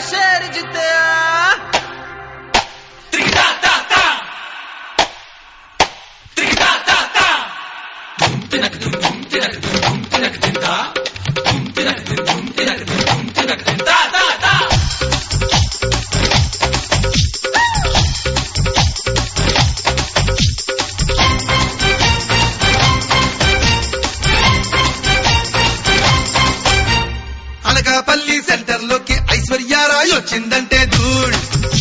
शेर जितया అనకాపల్లి సెంటర్ లోకి ఐశ్వర్యారాయ్ వచ్చిందంటే ధూళ్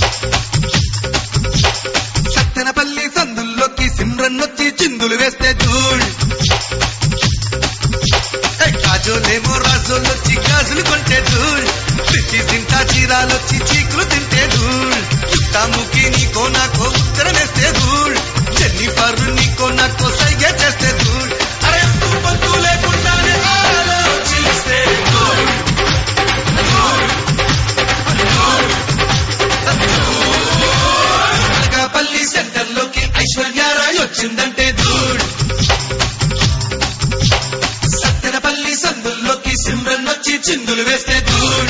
సత్తెనపల్లి సందుల్లోకి సిమ్రన్ వచ్చి చిందులు వేస్తే ధూళ్ ఏ కాజోలేమో రాజోలొచ్చి గాజులు కొంటే ధూళ్ పిచ్చి సింటా చీరాలొచ్చి చీకులు తింటే ధూళ్ చుట్టాముకి నీకో నాకో ఉత్తరం వేస్తే ధూళ్ జెన్నిఫర్ నీకో నాకో సైగే చేస్తే ధూళ్ అరే అంతు పంతు లేకుండానే ఆలోచిస్తే ధూళ్ అనకాపల్లి సెంటర్ లోకి ఐశ్వర్యారాయ్ వచ్చిందంటే ధూళ్ సత్తెనపల్లి సందుల్లోకి సిమ్రన్ వచ్చి చిందులు వేస్తే ధూళ్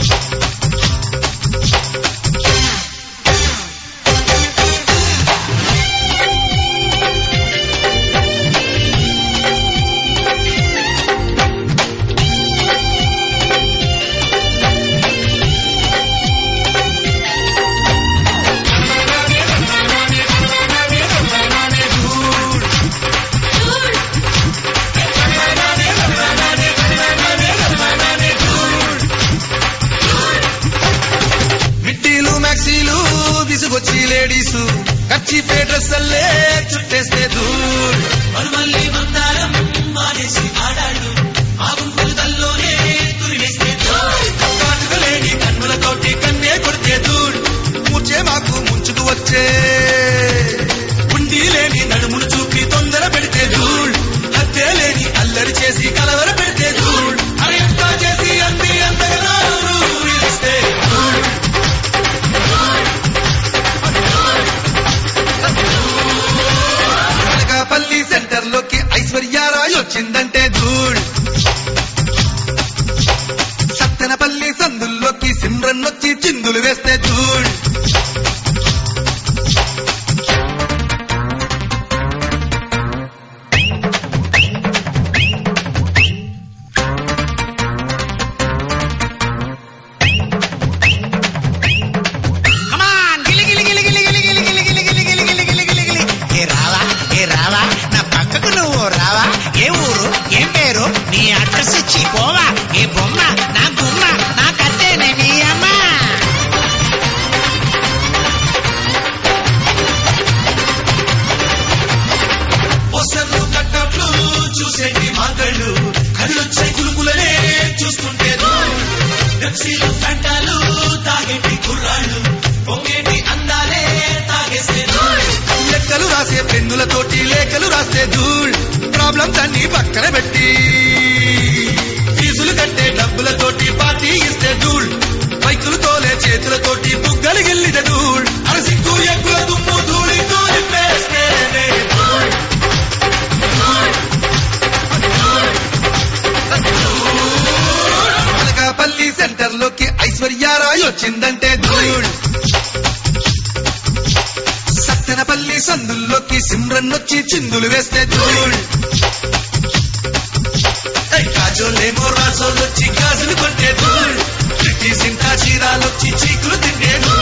మిట్టీలు మ్యాక్సీలు విసుగొచ్చి లేడీసు కచ్చి డ్రెస్ అల్లే చుట్టేస్తే ధూళ్ మరుమల్లి మందారం మానేసి ఆడాళ్ళు ఆ గుంపులతల్లోనే తురివేస్తే కాటుక లేని కన్నులతోటి కన్నే కొడితే ధూళ్ మూర్చే మాకు ముంచుకు వచ్చే ఉండి లేని నడుమును చూపి తొందర పెడితే ధూళ్ హత్య లేని అల్లరి చేసి కలవర పెడితే ధూళ్ అరే ఎంత చేసి అంది అంతగా ఇస్తే ధూళ్ అనకాపల్లి సెంటర్ లోకి ఐశ్వర్యారాయ్ వచ్చిందంటే ధూళ్ సత్తెనపల్లి సందుల్లోకి సిమ్రన్ వచ్చి చిందులు వేస్తే ధూళ్ కమాన్ గిలి గిలి గిలి గిలి గిలి గిలి గిలి గిలి గిలి గిలి గిలి గిలి గిలి గిలి గిలి ఏ రావా ఏ రావా నా పక్కకు నువ్వు రావా ఏ ఊరు ఏం పేరు నీ అడ్రస్ ఇచ్చి పోవా ఏ బొమ్మ నా గుమ్మ నా కత్తేనే నీ అమ్మ పోస్టర్లు కట్టట్లు చూసేటి మాగళ్ళు కళ్ళొచ్చే కులుకులనే చూస్తుంటే ధూళ్ పెప్సీలు కంటాలు తాగేటి కుర్రాళ్ళు పొంగేటి అందాలే తాగేస్తే లెక్కలు రాసే పెన్నులతోటి లేఖలు రాస్తే ధూళ్ ప్రాబ్లమ్స్ అన్ని పక్కన పెట్టి ఫీజులు కట్టే డబ్బులతోటి పార్టీ ఇస్తే ధూళ్ బైకులు తోలే చేతులతోటి బుగ్గలు గిల్లితే ధూళ్ అరసిగ్గు ఎక్కుల దుమ్ము ధూళి ధూళి వేస్తేనే ధూళ్ అనకాపల్లి సెంటర్ లోకి ఐశ్వర్యారాయ్ వచ్చిందంటే ధూళ్ సత్తెనపల్లి సందుల్లోకి సిమ్రన్ వచ్చి చిందులు వేస్తే ధూళ్ ఏ కాజోలేమో రాజోలొచ్చి గాజులు కొట్టే ధూళ్ చిట్టి సింతా చీరాలొచ్చి చీకులు తింటే ధూళ్